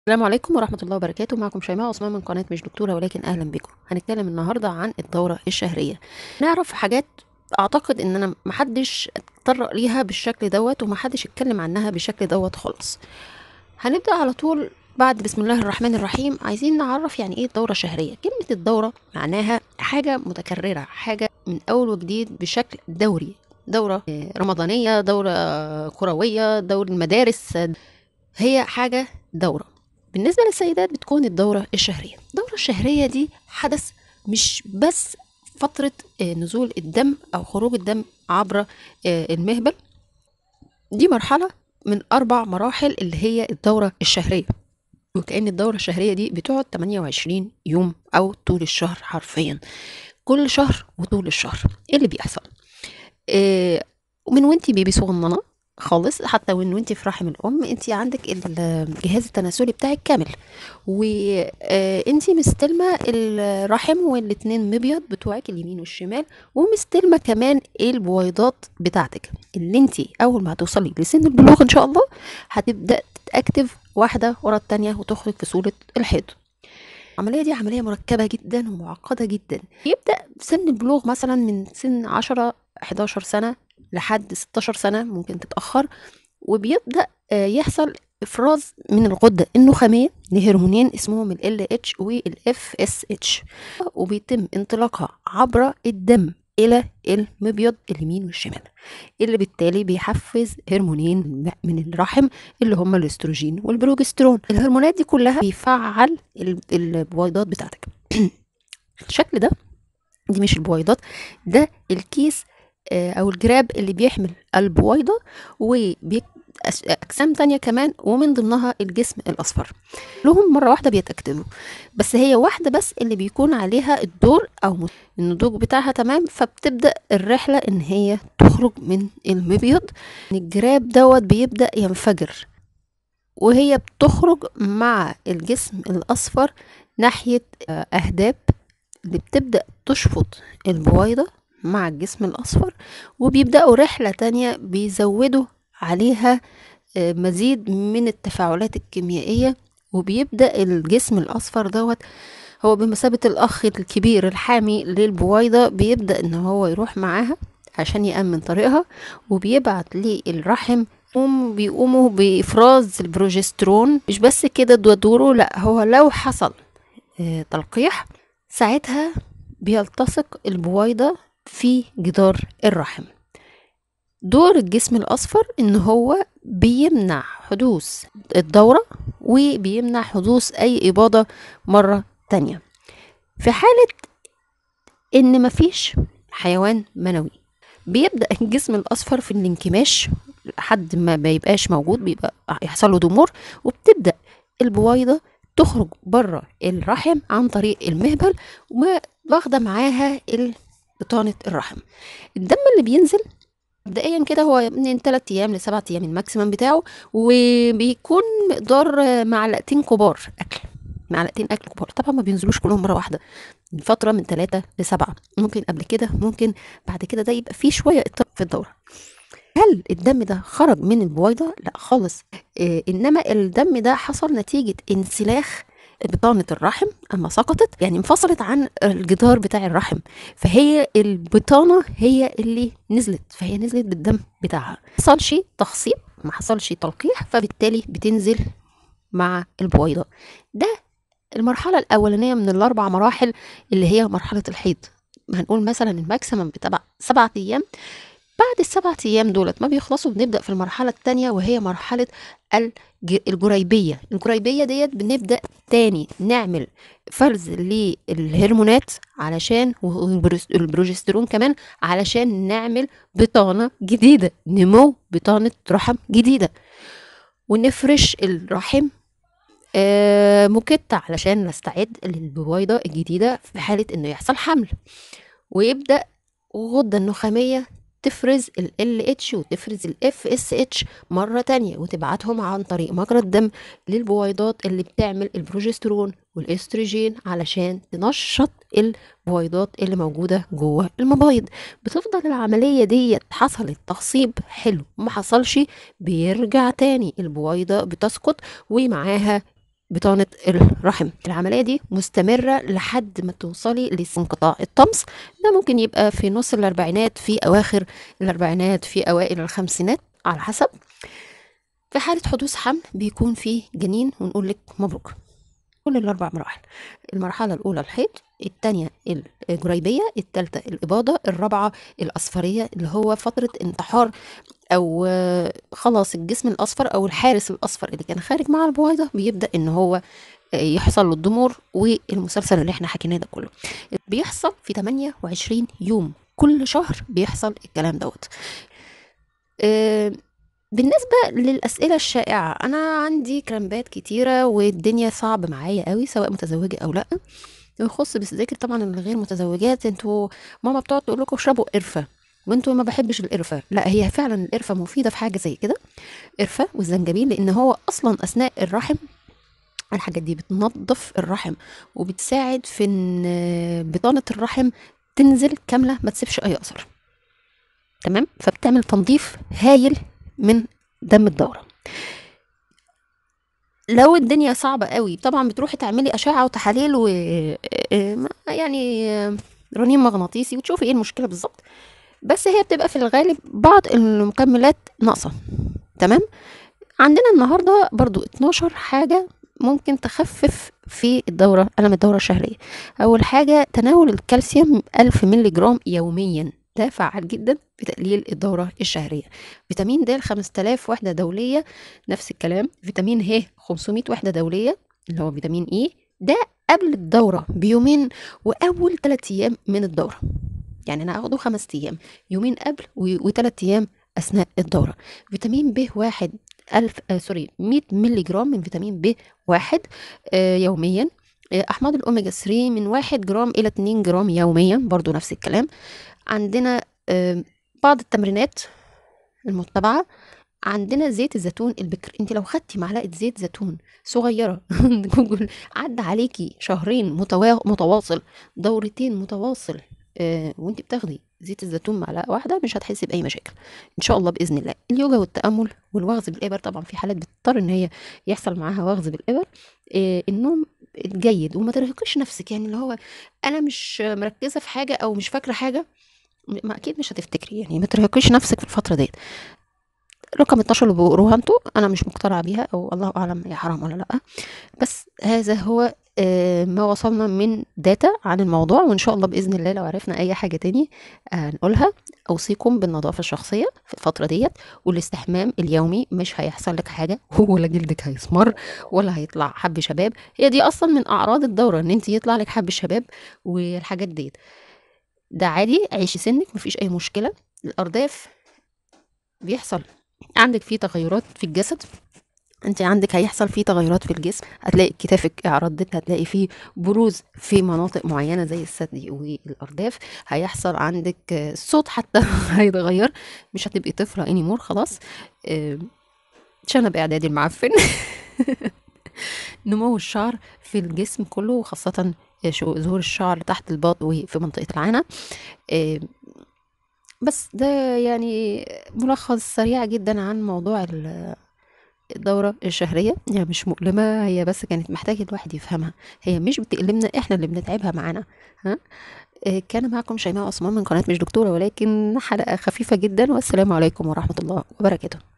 السلام عليكم ورحمة الله وبركاته معكم شيماء عثمان من قناة مش دكتورة ولكن أهلا بكم هنتكلم النهاردة عن الدورة الشهرية نعرف حاجات أعتقد إن أنا محدش اتطرق ليها بالشكل دوت ومحدش اتكلم عنها بالشكل دوت خالص هنبدأ على طول بعد بسم الله الرحمن الرحيم عايزين نعرف يعني ايه دورة شهرية كلمة الدورة معناها حاجة متكررة حاجة من أول وجديد بشكل دوري دورة آه، رمضانية دورة آه، كروية دورة المدارس آه، هي حاجة دورة بالنسبة للسيدات بتكون الدورة الشهرية الدورة الشهرية دي حدث مش بس فترة آه، نزول الدم أو خروج الدم عبر آه، المهبل دي مرحلة من أربع مراحل اللي هي الدورة الشهرية وكأن الدورة الشهرية دي بتقعد 28 يوم أو طول الشهر حرفيا كل شهر وطول الشهر إيه اللي بيحصل إيه ومن وانتي بيبي صغننة خالص حتى وان وانتي في رحم الام انتي عندك الجهاز التناسلي بتاعك كامل وانتي مستلمه الرحم والاتنين مبيض بتوعك اليمين والشمال ومستلمه كمان البويضات بتاعتك اللي انتي اول ما هتوصلي لسن البلوغ ان شاء الله هتبدا تتاكتف واحده ورا التانيه وتخرج في صوره الحيض العملية دي عملية مركبة جدا ومعقدة جدا يبدأ سن البلوغ مثلا من سن 10 11 سنة لحد 16 سنة ممكن تتأخر وبيبدأ آه، يحصل إفراز من الغدة النخامية لهرمونين اسمهم ال LH وال FSH وبيتم انطلاقها عبر الدم إلى المبيض اليمين والشمال اللي بالتالي بيحفز هرمونين من الرحم اللي هم الاستروجين والبروجسترون الهرمونات دي كلها بيفعل ال- البويضات بتاعتك الشكل ده دي مش البويضات ده الكيس آه، او الجراب اللي بيحمل البويضه وأجسام تانية كمان ومن ضمنها الجسم الأصفر لهم مرة واحدة بيتأكدوا بس هي واحدة بس اللي بيكون عليها الدور أو م- النضوج بتاعها تمام فبتبدأ الرحلة إن هي تخرج من المبيض الجراب دوت بيبدأ ينفجر وهي بتخرج مع الجسم الأصفر ناحية آه، أهداب اللي بتبدأ تشفط البويضة مع الجسم الأصفر وبيبدأوا رحلة تانية بيزودوا عليها آه، مزيد من التفاعلات الكيميائية وبيبدأ الجسم الأصفر دوت هو بمثابة الأخ الكبير الحامي للبويضة بيبدأ إن هو يروح معاها عشان يأمن طريقها وبيبعت للرحم هم بيقوموا بإفراز البروجسترون مش بس كده ده دوره لا هو لو حصل آه، تلقيح ساعتها بيلتصق البويضة في جدار الرحم دور الجسم الأصفر إن هو بيمنع حدوث الدورة وبيمنع حدوث أي إباضة مرة تانية في حالة إن مفيش حيوان منوي بيبدأ الجسم الأصفر في الانكماش لحد ما بيبقاش موجود بيبقى يحصل له ضمور وبتبدأ البويضة تخرج بره الرحم عن طريق المهبل واخدة معاها ال- بطانة الرحم الدم اللي بينزل مبدئيا كده هو من 3 ايام لسبعة ايام الماكسيمم بتاعه وبيكون مقدار آه، معلقتين كبار اكل معلقتين اكل كبار طبعا ما بينزلوش كلهم مره واحده من فتره من 3 لسبعة ممكن قبل كده ممكن بعد كده ده يبقى فيه شويه اضطراب في الدوره هل الدم ده خرج من البويضه لا خالص إيه انما الدم ده حصل نتيجه انسلاخ بطانة الرحم أما سقطت يعني انفصلت عن الجدار بتاع الرحم فهي البطانة هي اللي نزلت فهي نزلت بالدم بتاعها ما حصلش تخصيب ما حصلش تلقيح فبالتالي بتنزل مع البويضة ده المرحلة الأولانية من الأربع مراحل اللي هي مرحلة الحيض هنقول مثلا الماكسيمم بتبع سبعة أيام بعد السبعة أيام دولت ما بيخلصوا بنبدأ في المرحلة التانية وهي مرحلة الج- الجريبية الجريبية ديت بنبدأ تاني نعمل فرز للهرمونات علشان والبروجسترون كمان علشان نعمل بطانة جديدة نمو بطانة رحم جديدة ونفرش الرحم آه، مكتة علشان نستعد للبويضة الجديدة في حالة انه يحصل حمل ويبدأ الغدة النخامية تفرز ال LH وتفرز ال FSH مرة تانية وتبعتهم عن طريق مجرى الدم للبويضات اللي بتعمل البروجسترون والاستروجين علشان تنشط البويضات اللي موجودة جوه المبايض بتفضل العملية دي حصلت تخصيب حلو ما حصلش بيرجع تاني البويضة بتسقط ومعاها بطانة الرحم العملية دي مستمرة لحد ما توصلي لانقطاع الطمس ده ممكن يبقى في نص الأربعينات في أواخر الأربعينات في أوائل الخمسينات على حسب في حالة حدوث حمل بيكون فيه جنين ونقول لك مبروك كل الأربع مراحل المرحلة الأولى الحيض الثانية الجريبية الثالثة الإباضة الرابعة الأصفرية اللي هو فترة انتحار أو آه، خلاص الجسم الأصفر أو الحارس الأصفر اللي كان خارج مع البويضة بيبدأ إن هو آه، يحصل له الضمور والمسلسل اللي احنا حكيناه ده كله بيحصل في 28 يوم كل شهر بيحصل الكلام دوت آه، بالنسبة للأسئلة الشائعة أنا عندي كرامبات كتيرة والدنيا صعب معايا قوي سواء متزوجة أو لأ يخص بالذكر طبعا الغير متزوجات انتوا ماما بتقعد تقول لكم اشربوا قرفة وانتوا ما بحبش القرفة لا هي فعلا القرفة مفيدة في حاجة زي كده قرفة والزنجبيل لأن هو أصلا أثناء الرحم الحاجات دي بتنظف الرحم وبتساعد في ان بطانة الرحم تنزل كاملة ما تسيبش أي أثر تمام فبتعمل تنظيف هايل من دم الدورة لو الدنيا صعبة قوي طبعا بتروحي تعملي أشعة وتحاليل و آه، يعني آه، رنين مغناطيسي وتشوفي ايه المشكلة بالظبط بس هي بتبقى في الغالب بعض المكملات ناقصة تمام عندنا النهاردة برضو 12 حاجة ممكن تخفف في الدورة ألم الدورة الشهرية أول حاجة تناول الكالسيوم ألف ملي جرام يوميا ده فعال جدا في تقليل الدورة الشهرية فيتامين د 5000 وحدة دولية نفس الكلام فيتامين ه 500 وحدة دولية اللي هو فيتامين اي ده قبل الدورة بيومين وأول 3 أيام من الدورة يعني أنا هاخده خمس أيام يومين قبل وثلاث أيام أثناء الدورة فيتامين ب واحد ألف آه سوري 100 ملي جرام من فيتامين ب واحد آه يوميا آه أحماض الأوميجا 3 من واحد جرام إلى 2 جرام يوميا برضو نفس الكلام عندنا آه بعض التمرينات المتبعة عندنا زيت الزيتون البكر انت لو خدتي معلقه زيت زيتون صغيره جوجل عدى عليكي شهرين متوا... متواصل دورتين متواصل آه وانت بتاخدي زيت الزيتون معلقه واحده مش هتحسي باي مشاكل ان شاء الله باذن الله اليوجا والتامل والوغز بالابر طبعا في حالات بتضطر ان هي يحصل معاها وغز بالابر آه النوم جيد وما ترهقيش نفسك يعني اللي هو انا مش مركزه في حاجه او مش فاكره حاجه ما اكيد مش هتفتكري يعني ما ترهقيش نفسك في الفتره ديت رقم 12 اللي بقروها انتوا انا مش مقتنعه بيها او الله اعلم هي حرام ولا لا بس هذا هو آه، ما وصلنا من داتا عن الموضوع وان شاء الله باذن الله لو عرفنا اي حاجه تاني هنقولها اوصيكم بالنظافه الشخصيه في الفتره ديت والاستحمام اليومي مش هيحصل لك حاجه ولا جلدك هيسمر ولا هيطلع حب شباب هي دي اصلا من اعراض الدوره ان انت يطلع لك حب شباب والحاجات ديت ده عادي عيشي سنك مفيش اي مشكله الارداف بيحصل عندك فيه تغيرات في الجسد انت عندك هيحصل فيه تغيرات في الجسم هتلاقي كتافك اعرضت هتلاقي فيه بروز في مناطق معينه زي الثدي والارداف هيحصل عندك الصوت حتى هيتغير مش هتبقي طفله انيمور خلاص شنب اعدادي المعفن نمو الشعر في الجسم كله وخاصة ظهور الشعر تحت الباط وفي منطقة العانة بس ده يعني ملخص سريع جدا عن موضوع الدورة الشهرية هي مش مؤلمة هي بس كانت محتاجة الواحد يفهمها هي مش بتألمنا احنا اللي بنتعبها معانا ها آه، كان معكم شيماء عثمان من قناة مش دكتورة ولكن حلقة خفيفة جدا والسلام عليكم ورحمة الله وبركاته